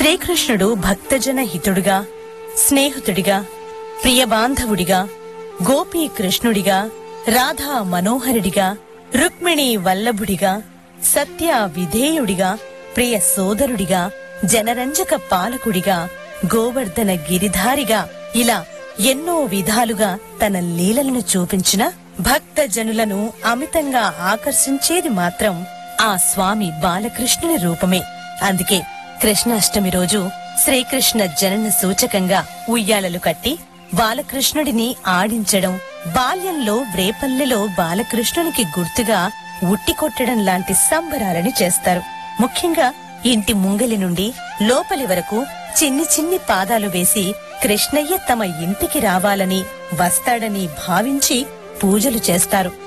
శ్రీకృష్ణుడు భక్తజన హితుడుగా స్నేహితుడిగా ప్రియబాంధవుడిగా గోపీ కృష్ణుడిగా రాధా మనోహరుడిగా రుక్మిణి వల్లభుడిగా సత్య విధేయుడిగా ప్రియ సోదరుడిగా జనరంజక పాలకుడిగా గోవర్ధన గిరిధారిగా ఇలా ఎన్నో విధాలుగా తన లీలలను చూపించిన భక్త జనులను అమితంగా ఆకర్షించేది మాత్రం ఆ స్వామి బాలకృష్ణుని రూపమే అందుకే కృష్ణాష్టమి రోజు శ్రీకృష్ణ జనన సూచకంగా ఉయ్యాలలు కట్టి బాలకృష్ణుడిని ఆడించడం బాల్యంలో వ్రేపల్లెలో బాలకృష్ణునికి గుర్తుగా ఉట్టి కొట్టడం లాంటి సంబరాలని చేస్తారు ముఖ్యంగా ఇంటి ముంగలి నుండి లోపలి వరకు చిన్ని చిన్ని పాదాలు వేసి కృష్ణయ్య తమ ఇంటికి రావాలని వస్తాడని భావించి పూజలు చేస్తారు